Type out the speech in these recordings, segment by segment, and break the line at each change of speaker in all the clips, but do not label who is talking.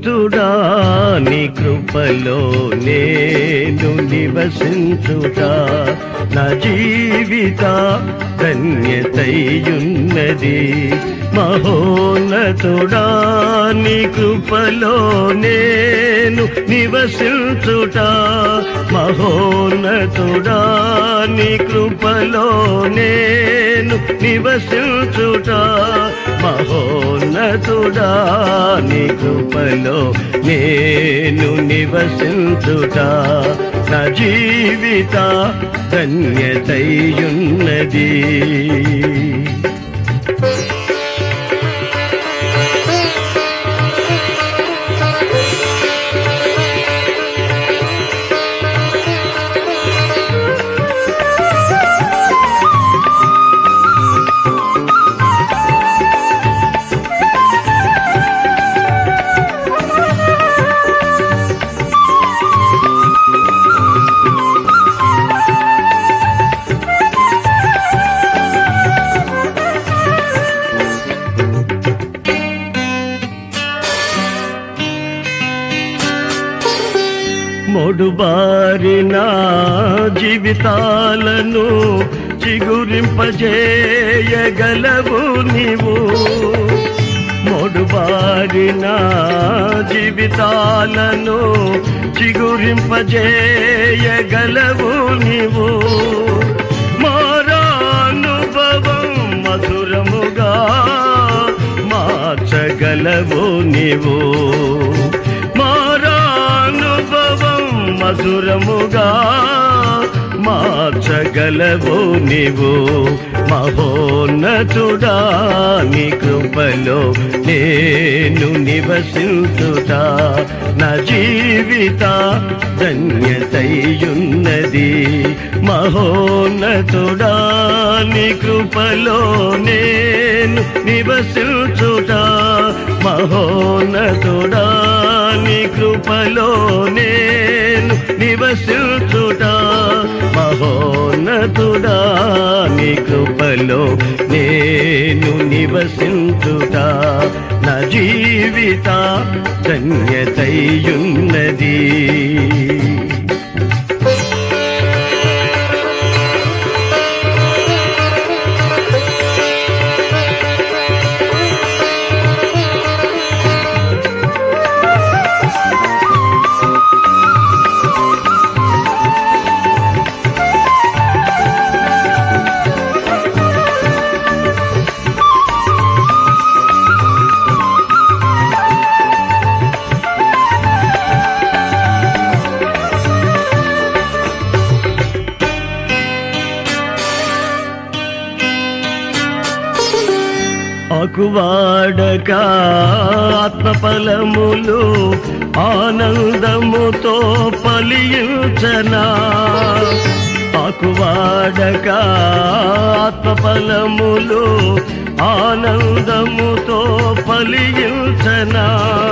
మహోన్నతుడా నీ కృపలో నేను నివసించుట నా జీవిత ధన్యతయున్నది మహోన్నతుడా నీ కృపలో నేను నివసించుట మహోన్నతుడా నీ కృపలో నేను నివసించుట మహోన్నతుడా నీ కృపలో నేను నివసించుట నా జీవిత ధన్యతయున్నది మొడుబారిన జీవితాలను చిగురింపజేయగలవు నీవు మొడుబారిన జీవితాలను చిగురింపజేయగలవు నీవు మారానుభవం మధురముగా మార్చగలవు నీవు మారానుభవం మధురముగా మార్చగలవు నీవు మహోన్నతుడా నీ కృపలో నేను నివసించుట నా జీవిత ధన్యతయున్నది మహోన్నతుడా నీ కృపలో నేను నివసించుట మహోన్నతుడా నీ కృపలో నేను నివసించుట మహోన్నతుడా నీ కృపలో నేను నివసించుట నా జీవిత ధన్యతయున్నది ఆకువాడక ఆత్మఫలములు ఆనందముతో ఫలించనా ఆకువాడక ఆత్మఫలములు ఆనందముతో ఫలించనా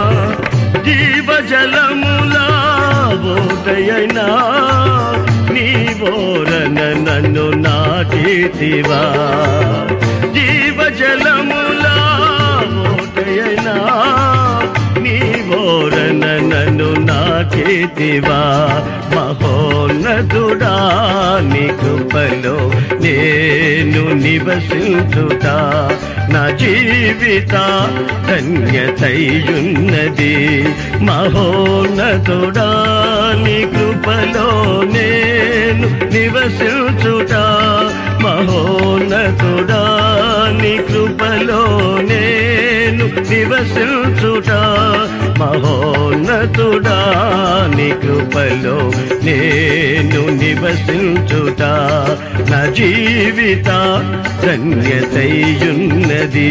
జీవజలములా బోధయైనా నీ బోరన నన్ను నాటితివా జీవజలములా ఓటయనా నీ బోరన నన్ను నాటితివా మహోన్నతుడా నీ కృపలో నేను నివసించుట నా జీవిత ధన్యతయున్నది మహోన్నతుడా నీ కృపలో నేను నివసించుట మహోన్నతుడా నీ కృపలో నేను నివసించుట మహోన్నతుడా నీ కృపలో నేను నివసించుట నా జీవిత ధన్యతయున్నది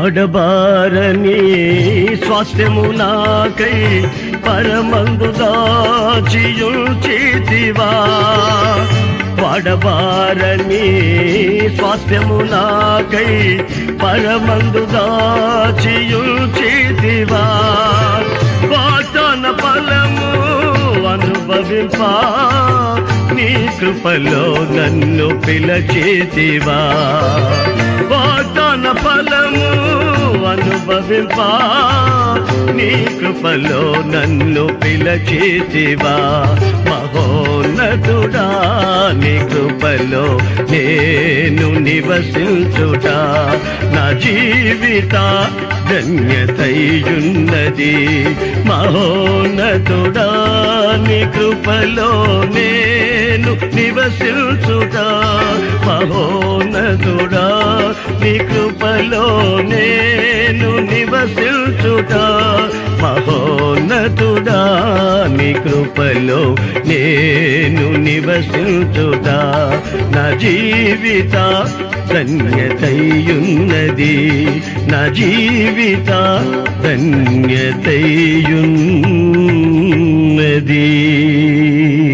వాడబారని స్వాస్థ్యము నాకై పరమందు దాచియుచితివా వాడబారని స్వాస్థ్యము నాకై పరమందు దాచియుచితివా వాతన ఫలము అనుభవింపా నీ కృపలో నన్ను పిలచేతివా వాతన ఫలము అనుభవింపా నీ కృపలో నన్ను పిలచేతివా మహోన్నతుడా నీ కృపలో నేను నివసించుట నా జీవిత ధన్యతయున్నది మహోన్నతుడా నీ కృపలో నేను నివసించుట మహోన్నతుడా నీ కృపలో నేను నివసించుట మహోన్నతుడా నీ కృపలో నేను నివసించుట నా జీవిత ధన్యతయున్నది నా జీవిత ధన్యతయున్నది